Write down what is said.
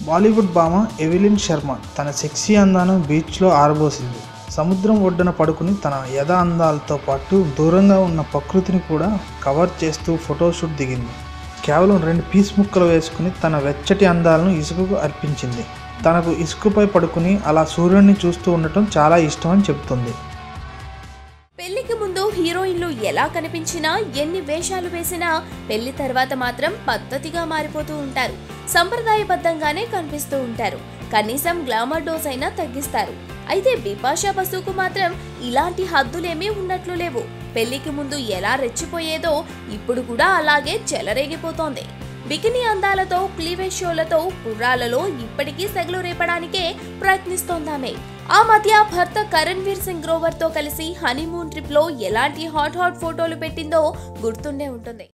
బాలీవుడ్ భామ ఎవెలిన్ శర్మ తన సెక్సీ అందాను బీచ్లో ఆరబోసింది సముద్రం ఒడ్డున పడుకుని తన యథ అందాలతో పాటు దూరంగా ఉన్న ప్రకృతిని కూడా కవర్ చేస్తూ ఫోటోషూట్ దిగింది కేవలం రెండు పీస్ ముక్కలు వేసుకుని తన వెచ్చటి అందాలను ఇసుకకు అర్పించింది తనకు ఇసుకపై పడుకుని అలా సూర్యుడిని చూస్తూ ఉండటం చాలా ఇష్టం అని చెబుతుంది పెళ్లికి ముందు హీరోయిన్లు ఎలా కనిపించినా ఎన్ని వేషాలు వేసినా పెళ్లి తర్వాత మాత్రం పద్ధతిగా మారిపోతూ ఉంటారు సంప్రదాయబద్ధంగానే కనిపిస్తూ ఉంటారు కనీసం గ్లామర్ డోస్ అయినా తగ్గిస్తారు అయితే బిపాషా బసుకు మాత్రం ఇలాంటి హద్దులేమీ ఉన్నట్లు లేవు పెళ్లికి ముందు ఎలా రెచ్చిపోయేదో ఇప్పుడు కూడా అలాగే చెలరేగిపోతోంది బికినీ అందాలతో క్లీవేజ్ షోలతో కుర్రాలలో ఇప్పటికీ సెగలు రేపడానికే ప్రయత్నిస్తోందామె ఆ మధ్య భర్త కరణ్ వీర్ సింగ్ గ్రోవర్ తో కలిసి హనీమూన్ ట్రిప్ లో ఎలాంటి హాట్ హాట్ ఫోటోలు పెట్టిందో గుర్తుండే ఉంటుంది